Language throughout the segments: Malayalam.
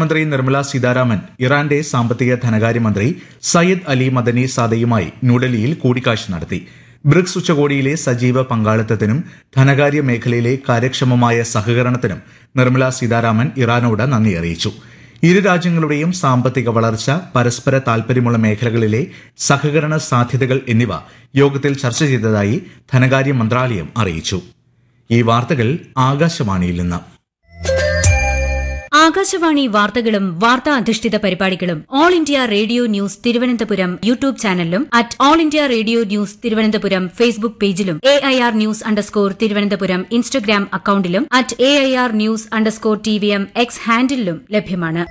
ധനമന്ത്രി നിർമ്മല സീതാരാമൻ ഇറാന്റെ സാമ്പത്തിക ധനകാര്യമന്ത്രി സയ്യിദ് അലി മദനി സാദയുമായി ന്യൂഡൽഹിയിൽ കൂടിക്കാഴ്ച നടത്തി ബ്രിക്സ് ഉച്ചകോടിയിലെ സജീവ പങ്കാളിത്തത്തിനും ധനകാര്യ മേഖലയിലെ കാര്യക്ഷമമായ സഹകരണത്തിനും നിർമ്മല സീതാരാമൻ ഇറാനോട് നന്ദി അറിയിച്ചു ഇരു രാജ്യങ്ങളുടെയും സാമ്പത്തിക വളർച്ച പരസ്പര താൽപര്യമുള്ള മേഖലകളിലെ സഹകരണ സാധ്യതകൾ എന്നിവ യോഗത്തിൽ ചർച്ച ചെയ്തതായി ധനകാര്യ മന്ത്രാലയം അറിയിച്ചു ഈ വാർത്തകൾ ആകാശവാണിയിൽ നിന്ന് ആകാശവാണി വാർത്തകളും വാർത്താ അധിഷ്ഠിത പരിപാടികളും All India Radio news Thiruvananthapuram YouTube ചാനലിലും at All India Radio news Thiruvananthapuram Facebook പേജിലും A I R news underscore Thiruvananthapuram Instagram അക്കൌണ്ടിലും at A I R news underscore T V M X ഹാൻഡിലും ലഭ്യമാണ്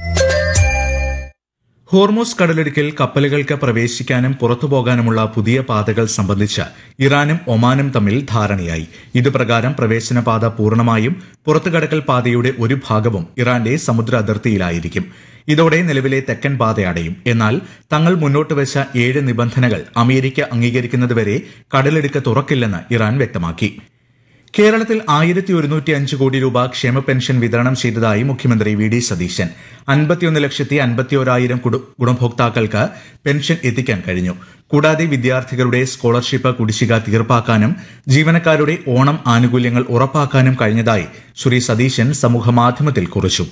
ഹോർമോസ് കടലിടുക്കിൽ കപ്പലുകൾക്ക് പ്രവേശിക്കാനും പുറത്തുപോകാനുമുള്ള പുതിയ പാതകൾ സംബന്ധിച്ച് ഇറാനും ഒമാനും തമ്മിൽ ധാരണയായി ഇതുപ്രകാരം പ്രവേശന പാത പൂർണ്ണമായും പുറത്തുകടക്കൽ പാതയുടെ ഒരു ഭാഗവും ഇറാന്റെ സമുദ്ര അതിർത്തിയിലായിരിക്കും ഇതോടെ നിലവിലെ തെക്കൻ പാത അടയും എന്നാൽ തങ്ങൾ മുന്നോട്ട് വെച്ച ഏഴ് നിബന്ധനകൾ അമേരിക്ക അംഗീകരിക്കുന്നതുവരെ കടലിടുക്ക് തുറക്കില്ലെന്ന് ഇറാൻ വ്യക്തമാക്കി കേരളത്തിൽ ആയിരത്തി ഒരുന്നൂറ്റി അഞ്ച് കോടി രൂപ ക്ഷേമ പെൻഷൻ വിതരണം ചെയ്തതായി മുഖ്യമന്ത്രി വി ഡി സതീശൻ അൻപത്തിയൊന്ന് ലക്ഷത്തി അൻപത്തിയോരായിരം കുടു- ഗുണഭോക്താക്കൾക്ക് പെൻഷൻ എത്തിക്കാൻ കഴിഞ്ഞു കൂടാതെ വിദ്യാർത്ഥികളുടെ സ്കോളർഷിപ്പ് കുടിശ്ശിക തീർപ്പാക്കാനും ജീവനക്കാരുടെ ഓണം ആനുകൂല്യങ്ങൾ ഉറപ്പാക്കാനും കഴിഞ്ഞതായി ശ്രീ സതീശൻ സമൂഹമാധ്യമത്തിൽ കുറിച്ചു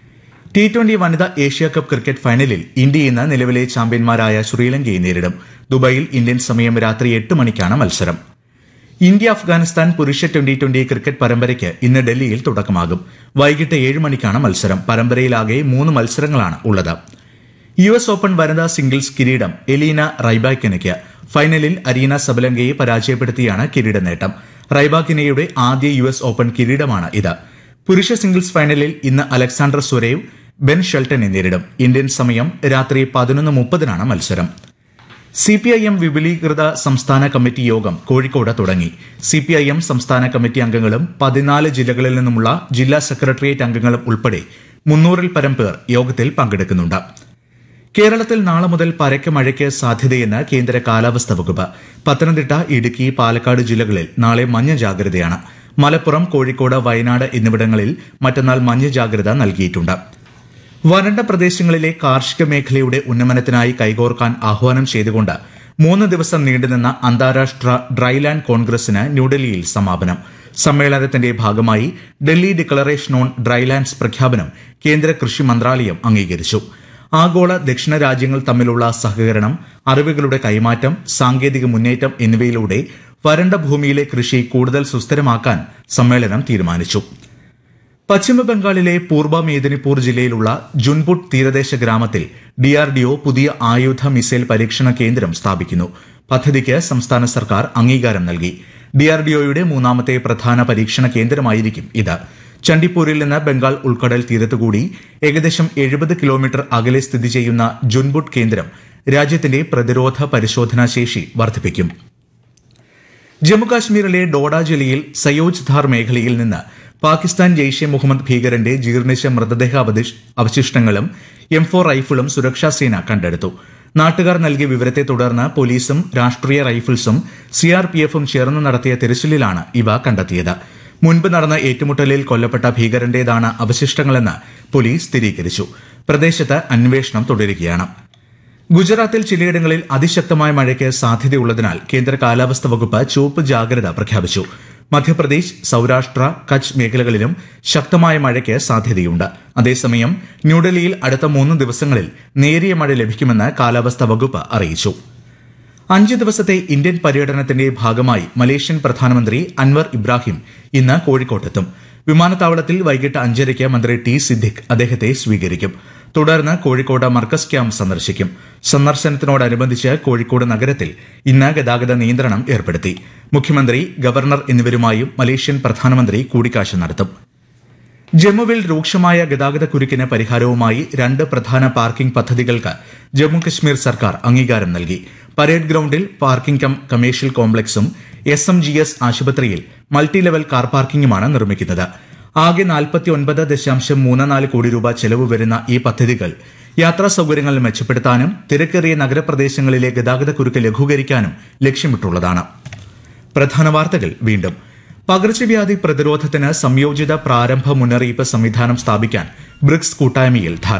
ടി ട്വന്റി വനിതാ ഏഷ്യ കപ്പ് ക്രിക്കറ്റ് ഫൈനലിൽ ഇന്ത്യ ഇന്ന് നിലവിലെ ചാമ്പ്യന്മാരായ ശ്രീലങ്കയെ നേരിടും ദുബായിൽ ഇന്ത്യൻ സമയം രാത്രി എട്ട് മണിക്കാണ് മത്സരം ഇന്ത്യ അഫ്ഗാനിസ്ഥാൻ പുരുഷ ട്വന്റി ട്വന്റി ക്രിക്കറ്റ് പരമ്പരയ്ക്ക് ഇന്ന് ഡൽഹിയിൽ തുടക്കമാകും വൈകിട്ട് ഏഴ് മണിക്കാണ് മത്സരം പരമ്പരയിലാകെ മൂന്ന് മത്സരങ്ങളാണ് ഉള്ളത് യു എസ് ഓപ്പൺ വനിതാ സിംഗിൾസ് കിരീടം എലീന റൈബാക്കിനയ്ക്ക് ഫൈനലിൽ അരീന സബലങ്കയെ പരാജയപ്പെടുത്തിയാണ് കിരീട നേട്ടം റൈബാക്കിനയുടെ ആദ്യ യു എസ് ഓപ്പൺ കിരീടമാണ് ഇത് പുരുഷ സിംഗിൾസ് ഫൈനലിൽ ഇന്ന് അലക്സാണ്ടർ സുരേവ് ബെൻ ഷെൽട്ടനെ നേരിടും ഇന്ത്യൻ സമയം രാത്രി പതിനൊന്ന് മുപ്പതിനാണ് മത്സരം സി പി ഐ എം വിപുലീകൃത സംസ്ഥാന കമ്മിറ്റി യോഗം കോഴിക്കോട് തുടങ്ങി സി പി ഐ എം സംസ്ഥാന കമ്മിറ്റി അംഗങ്ങളും പതിനാല് ജില്ലകളിൽ നിന്നുമുള്ള ജില്ലാ സെക്രട്ടേറിയറ്റ് അംഗങ്ങളും ഉൾപ്പെടെ മുന്നൂറിൽ പരം പേർ യോഗത്തിൽ പങ്കെടുക്കുന്നുണ്ട് കേരളത്തിൽ നാളെ മുതൽ പരക്കെ മഴയ്ക്ക് സാധ്യതയെന്ന് കേന്ദ്ര കാലാവസ്ഥാ വകുപ്പ് പത്തനംതിട്ട ഇടുക്കി പാലക്കാട് ജില്ലകളിൽ നാളെ മഞ്ഞ ജാഗ്രതയാണ് മലപ്പുറം കോഴിക്കോട് വയനാട് എന്നിവിടങ്ങളിൽ മറ്റന്നാൾ മഞ്ഞ ജാഗ്രത നൽകിയിട്ടുണ്ട് വരണ്ട പ്രദേശങ്ങളിലെ കാർഷിക മേഖലയുടെ ഉന്നമനത്തിനായി കൈകോർക്കാൻ ആഹ്വാനം ചെയ്തുകൊണ്ട് മൂന്ന് ദിവസം നീണ്ടുനിന്ന അന്താരാഷ്ട്ര ഡ്രൈലാൻഡ് കോൺഗ്രസിന് ന്യൂഡൽഹിയിൽ സമാപനം സമ്മേളനത്തിന്റെ ഭാഗമായി ഡൽഹി ഡിക്ലറേഷൻ ഓൺ ഡ്രൈലാൻഡ്സ് പ്രഖ്യാപനം കേന്ദ്ര കൃഷി മന്ത്രാലയം അംഗീകരിച്ചു ആഗോള ദക്ഷിണ രാജ്യങ്ങൾ തമ്മിലുള്ള സഹകരണം അറിവുകളുടെ കൈമാറ്റം സാങ്കേതിക മുന്നേറ്റം എന്നിവയിലൂടെ വരണ്ട ഭൂമിയിലെ കൃഷി കൂടുതൽ സുസ്ഥിരമാക്കാൻ സമ്മേളനം തീരുമാനിച്ചു പശ്ചിമബംഗാളിലെ പൂർവ മേദിനിപൂർ ജില്ലയിലുള്ള ജുൻപുട്ട് തീരദേശ ഗ്രാമത്തിൽ ഡിആർഡിഒ പുതിയ ആയുധ മിസൈൽ പരീക്ഷണ കേന്ദ്രം സ്ഥാപിക്കുന്നു പദ്ധതിക്ക് സംസ്ഥാന സർക്കാർ അംഗീകാരം നൽകി ഡിആർഡിഒയുടെ മൂന്നാമത്തെ പ്രധാന പരീക്ഷണ കേന്ദ്രമായിരിക്കും ഇത് ചണ്ഡിപ്പൂരിൽ നിന്ന് ബംഗാൾ ഉൾക്കടൽ തീരത്തുകൂടി ഏകദേശം എഴുപത് കിലോമീറ്റർ അകലെ സ്ഥിതി ചെയ്യുന്ന ജുൻപുട്ട് കേന്ദ്രം രാജ്യത്തിന്റെ പ്രതിരോധ പരിശോധനാ ശേഷി വർദ്ധിപ്പിക്കും ജമ്മുകാശ്മീരിലെ ഡോഡ ജില്ലയിൽ സയോജ് ധാർ മേഖലയിൽ നിന്ന് പാകിസ്ഥാൻ ജെയ്ഷെ മുഹമ്മദ് ഭീകരന്റെ ജീർണിച്ച മൃതദേഹ അവതിഷ്- അവശിഷ്ടങ്ങളും എം ഫോർ റൈഫിളും സുരക്ഷാ സേന കണ്ടെടുത്തു നാട്ടുകാർ നൽകിയ വിവരത്തെ തുടർന്ന് പോലീസും രാഷ്ട്രീയ റൈഫിൾസും സിആർപിഎഫും ചേർന്ന് നടത്തിയ തിരച്ചിലിലാണ് ഇവ കണ്ടെത്തിയത് മുൻപ് നടന്ന ഏറ്റുമുട്ടലിൽ കൊല്ലപ്പെട്ട ഭീകരന്റേതാണ് അവശിഷ്ടങ്ങളെന്ന് പോലീസ് സ്ഥിരീകരിച്ചു പ്രദേശത്ത് അന്വേഷണം തുടരുകയാണ് ഗുജറാത്തിൽ ചിലയിടങ്ങളിൽ അതിശക്തമായ മഴയ്ക്ക് സാധ്യതയുള്ളതിനാൽ കേന്ദ്ര കാലാവസ്ഥാ വകുപ്പ് ചുവപ്പ് ജാഗ്രത പ്രഖ്യാപിച്ചു മധ്യപ്രദേശ് സൌരാഷ്ട്ര കച്ച് മേഖലകളിലും ശക്തമായ മഴയ്ക്ക് സാധ്യതയുണ്ട് അതേസമയം ന്യൂഡൽഹിയിൽ അടുത്ത മൂന്ന് ദിവസങ്ങളിൽ നേരിയ മഴ ലഭിക്കുമെന്ന് കാലാവസ്ഥാ വകുപ്പ് അറിയിച്ചു അഞ്ച് ദിവസത്തെ ഇന്ത്യൻ പര്യടനത്തിന്റെ ഭാഗമായി മലേഷ്യൻ പ്രധാനമന്ത്രി അൻവർ ഇബ്രാഹിം ഇന്ന് കോഴിക്കോട്ടെത്തും വിമാനത്താവളത്തിൽ വൈകിട്ട് അഞ്ചരയ്ക്ക് മന്ത്രി ടി സിദ്ദിഖ് അദ്ദേഹത്തെ സ്വീകരിക്കും തുടർന്ന് കോഴിക്കോട് മർക്കസ് ക്യാമ്പ് സന്ദർശിക്കും സന്ദർശനത്തിനോടനുബന്ധിച്ച് കോഴിക്കോട് നഗരത്തിൽ ഇന്ന് ഗതാഗത നിയന്ത്രണം ഏർപ്പെടുത്തി മുഖ്യമന്ത്രി ഗവർണർ എന്നിവരുമായും മലേഷ്യൻ പ്രധാനമന്ത്രി കൂടിക്കാഴ്ച നടത്തും ജമ്മുവിൽ രൂക്ഷമായ ഗതാഗത കുരുക്കിന് പരിഹാരവുമായി രണ്ട് പ്രധാന പാർക്കിംഗ് പദ്ധതികൾക്ക് ജമ്മു കശ്മീർ സർക്കാർ അംഗീകാരം നൽകി പരേഡ് ഗ്രൌണ്ടിൽ പാർക്കിംഗ് കം കമേഴ്ഷ്യൽ കോംപ്ലക്സും എസ് എം ജി എസ് ആശുപത്രിയിൽ മൾട്ടി ലെവൽ കാർ പാർക്കിംഗുമാണ് നിർമ്മിക്കുന്നത് ആകെ നാൽപ്പത്തി ഒൻപത് ദശാംശം മൂന്ന് നാല് കോടി രൂപ ചെലവ് വരുന്ന ഈ പദ്ധതികൾ യാത്രാ സൌകര്യങ്ങൾ മെച്ചപ്പെടുത്താനും തിരക്കേറിയ നഗരപ്രദേശങ്ങളിലെ ഗതാഗത കുരുക്ക് ലഘൂകരിക്കാനും ലക്ഷ്യമിട്ടുള്ളതാണ് പ്രധാന വാർത്തകൾ വീണ്ടും പകർച്ചവ്യാധി പ്രതിരോധത്തിന് സംയോജിത പ്രാരംഭ മുന്നറിയിപ്പ് സംവിധാനം സ്ഥാപിക്കാൻ ബ്രിക്സ് കൂട്ടായ്മയിൽ ധാരണ